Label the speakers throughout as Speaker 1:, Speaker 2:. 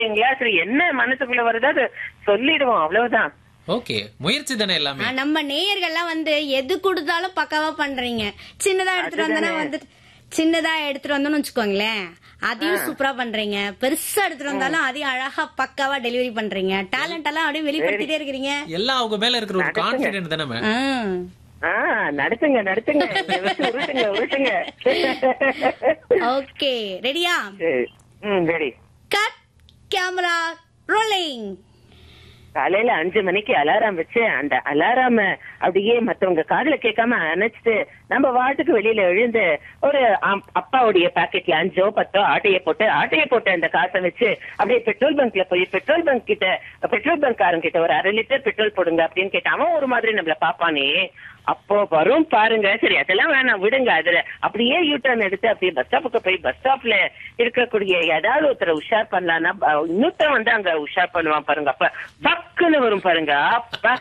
Speaker 1: சரிங்களா சரி என்ன மனசுக்குள்ள வருதோ அது சொல்லிடுவோம் அவ்வளவுதான்
Speaker 2: ஓகே முயற்சி தானே எல்லாமே
Speaker 3: ஆ, நம்ம நேயர்கள்லாம் வந்து எது கொடுத்தாலும் பக்காவா பண்றீங்க சின்னதா எடுத்துட்டு வந்தனா வந்து சின்னதா எடுத்துட்டு வந்தோம்னு வச்சுக்கோங்களேன் அதையும் சூப்பரா பண்றீங்க பெருசா எடுத்துட்டு வந்தாலும் அதையும் அழகா பக்காவா டெலிவரி பண்றீங்க டேலண்ட் எல்லாம் அப்படியே வெளிப்படுத்திட்டே இருக்கிறீங்க
Speaker 2: எல்லாம் அவங்க மேல இருக்கிற ஒரு கான்பிடென்ட் தானே மேம்
Speaker 3: ஆ.
Speaker 1: ஆ நடத்துங்க நடத்துங்க என்னை வச்சு உருட்டுங்க உருட்டுங்க
Speaker 3: ஓகே ரெடியா
Speaker 1: சரி. ம் சரி
Speaker 3: கட் கேமரா ரோலிங்
Speaker 1: காலையில அஞ்சு மணிக்கு அலாரம் வச்சு அந்த அலாராம அப்படியே மத்தவங்க காதுல கேட்காம அணைச்சிட்டு நம்ம வாட்டுக்கு வெளியில எழுந்து ஒரு அம்- அப்பாவுடைய பாக்கெட்ல அஞ்சோ பத்தோ ஆட்டைய போட்டு ஆட்டைய போட்டு அந்த காசை வச்சு அப்படியே பெட்ரோல் பங்க்ல போய் பெட்ரோல் பங்க் கிட்ட பெட்ரோல் பங்க் காரன் கிட்ட ஒரு அரை லிட்டர் பெட்ரோல் போடுங்க அப்படின்னு கேட்டு அவன் ஒரு மாதிரி நம்மள பாப்பானே அப்போ வரும் பாருங்க சரி அதெல்லாம் வேணாம் விடுங்க அதுல அப்படியே யூ டர்ன் எடுத்து அப்படியே பஸ் ஸ்டாப்புக்கு போய் பஸ் ஸ்டாப்ல இருக்கக்கூடிய ஏதாவது ஒருத்தரை உஷார் பண்ணலாம்னா ப- இன்னொருத்தன் வந்து அங்க உஷார் பண்ணுவான் பாருங்க அப்ப பக்குன்னு வரும் பாருங்க அப்பா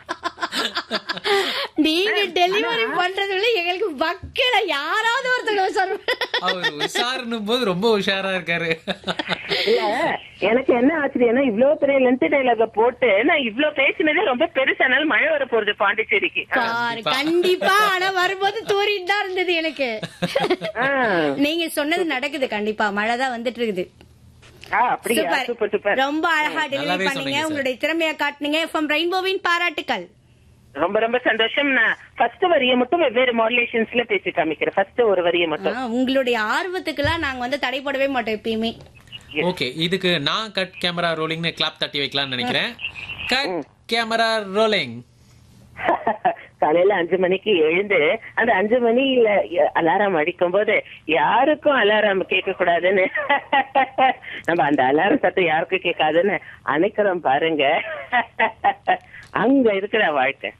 Speaker 3: நீங்க டெலிவரி பண்றதுல எங்களுக்கு பக்கல யாராவது ஒருத்தர் சொல்லுங்க
Speaker 2: அவர் உஷாருன்னும் போது ரொம்ப உஷாரா இருக்காரு
Speaker 1: இல்ல எனக்கு என்ன ஆச்சரியம்னா இவ்வளவு பெரிய லென்த் டைலாக போட்டு நான் இவ்வளவு பேசினதே ரொம்ப பெருசானால மழை வர போறது பாண்டிச்சேரிக்கு
Speaker 3: பாரு, கண்டிப்பா ஆனா வரும்போது தூரிட்டு தான் இருந்தது எனக்கு
Speaker 1: ஆ.
Speaker 3: நீங்க சொன்னது நடக்குது கண்டிப்பா மழை தான் வந்துட்டு இருக்குது
Speaker 1: ஆ, அப்படியா சூப்பர்
Speaker 3: சூப்பர்
Speaker 1: சூப்பர்
Speaker 3: ரொம்ப அழகா டெலிவரி
Speaker 2: நல்லாவே
Speaker 3: பண்ணீங்க
Speaker 2: சொன்னீங்க,
Speaker 3: உங்களுடைய திறமையை காட்டுனீங்க எஃப்எம் ரெயின்போவின் பாராட்டுக்கள்
Speaker 1: ரொம்ப ரொம்ப சந்தோஷம் நான் ஃபர்ஸ்ட் வரியை மட்டும் வெவ்வேறு மாடுலேஷன்ஸ்ல பேசி காமிக்கிறேன் ஃபர்ஸ்ட் ஒரு வரியை மட்டும்
Speaker 3: ஆ, உங்களுடைய ஆர்வத்துக்குலாம் நாங்க வந்து தடைப்படவே மாட்டோம் எப்பயுமே
Speaker 2: ஓகே இதுக்கு நான் கட் கேமரா ரோலிங்னு கிளாப் தட்டி வைக்கலாம்னு நினைக்கிறேன் கட் கேமரா ரோலிங்
Speaker 1: காலையில அஞ்சு மணிக்கு எழுந்து அந்த அஞ்சு மணியில அலாரம் அடிக்கும் போது யாருக்கும் அலாரம் கேட்க கூடாதுன்னு நம்ம அந்த அலாரம் சத்தம் யாருக்கும் கேட்காதுன்னு அணைக்கிறோம் பாருங்க அங்க இருக்கிற வாழ்க்கை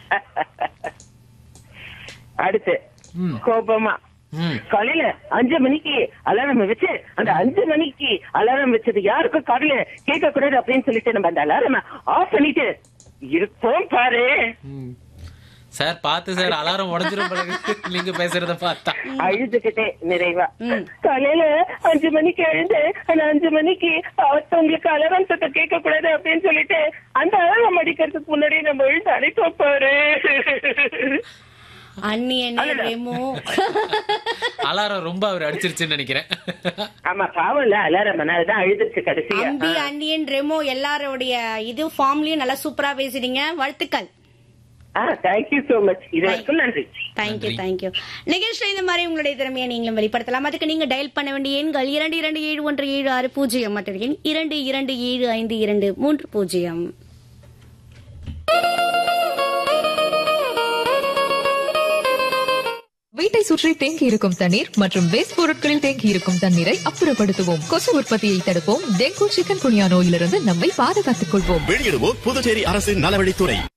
Speaker 1: அடுத்து
Speaker 2: ம்.
Speaker 1: கோபமா
Speaker 2: ம்
Speaker 1: காலையில அஞ்சு மணிக்கு அலாரம் வச்சு அந்த அஞ்சு மணிக்கு அலாரம் வச்சது யாருக்கும் காலையில கேட்க கூடாது அப்படின்னு சொல்லிட்டு நம்ம அந்த அலாரம் ஆஃப் பண்ணிட்டு இருப்போம் பாரு
Speaker 2: ம். சார் பார்த்து சார் அலாரம் உடஞ்சிரும் போல இருக்கு. நீங்க பேசுறத பார்த்தா
Speaker 1: அழுதுகிட்டே நிறைவா காலையில அஞ்சு மணிக்கு எழுந்து அந்த அஞ்சு மணிக்கு அவங்களுக்கு அலாரம் சத்தம் கேட்க கூடாது அப்படின்னு சொல்லிட்டு அந்த அலாரம் அடிக்கிறதுக்கு முன்னாடி நம்ம எழுந்து அழைப்போம் பாரு
Speaker 3: அண்ணி என்ன ரெமோ
Speaker 2: அலாரம் ரொம்ப அவர் அடிச்சிருச்சுன்னு நினைக்கிறேன்
Speaker 1: ஆமா பாவம் இல்ல அலாரம் அதனாலதான் அழுதுச்சு கடைசியா
Speaker 3: அம்பி அண்ணியன் ரெமோ எல்லாரோடைய இது ஃபார்ம்லயும் நல்லா சூப்பரா பேசுறீங்க வாழ்த்துக்கள்
Speaker 1: ஆ தேங்க்யூ சோ மச் இது வரைக்கும் நன்றி
Speaker 3: தேங்க்யூ தேங்க்யூ நிகழ்ச்சியில் இந்த மாதிரி உங்களுடைய திறமையை நீங்களும் வெளிப்படுத்தலாம் அதுக்கு நீங்க டயல் பண்ண வேண்டிய எண்கள் இரண்டு இரண்டு ஏழு ஒன்று ஏழு ஆறு பூஜ்ஜியம் மற்றும் எண் இரண்டு இரண்டு ஏழு ஐந்து இரண்டு மூன்று பூஜ்ஜியம்
Speaker 4: வீட்டை சுற்றி தேங்கி இருக்கும் தண்ணீர் மற்றும் வேஸ்ட் பொருட்களில் தேங்கி இருக்கும் தண்ணீரை அப்புறப்படுத்துவோம் கொசு உற்பத்தியை தடுப்போம் டெங்கு சிக்கன் குனியா நோயிலிருந்து நம்மை பாதுகாத்துக் கொள்வோம்
Speaker 5: வெளியிடுவோர் புதுச்சேரி அரசின் நலவழித்துறை